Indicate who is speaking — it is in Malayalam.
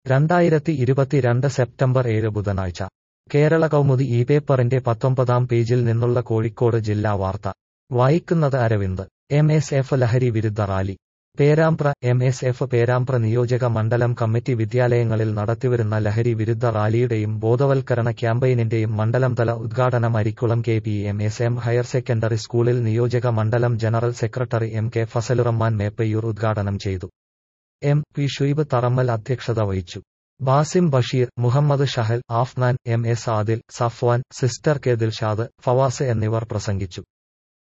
Speaker 1: രണ്ടായിരത്തി ഇരുപത്തിരണ്ട് സെപ്റ്റംബർ ഏഴ് ബുധനാഴ്ച കേരള കൗമുദി ഈ പേപ്പറിന്റെ പത്തൊമ്പതാം പേജിൽ നിന്നുള്ള കോഴിക്കോട് ജില്ലാ വാർത്ത വായിക്കുന്നത് അരവിന്ദ് എം എസ് എഫ് ലഹരി വിരുദ്ധ rally Perambra M S F Perambra നിയോജക മണ്ഡലം കമ്മിറ്റി വിദ്യാലയങ്ങളിൽ നടത്തിവരുന്ന ലഹരി വിരുദ്ധ റാലിയുടെയും ബോധവൽക്കരണ ക്യാമ്പയിനിന്റെയും മണ്ഡലം തല ഉദ്ഘാടനം Arikkulam K P M S M higher secondary സ്കൂളിൽ നിയോജക മണ്ഡലം general secretary M K Fasalurahman Meppayyur ഉദ്ഘാടനം ചെയ്തു എം പി ഷുയിബ് തറമ്മൽ അധ്യക്ഷത വഹിച്ചു Basim Basheer Muhammad Shahal Afnan M S Adil Safwan sister K Dilshad Fawaz എന്നിവർ പ്രസംഗിച്ചു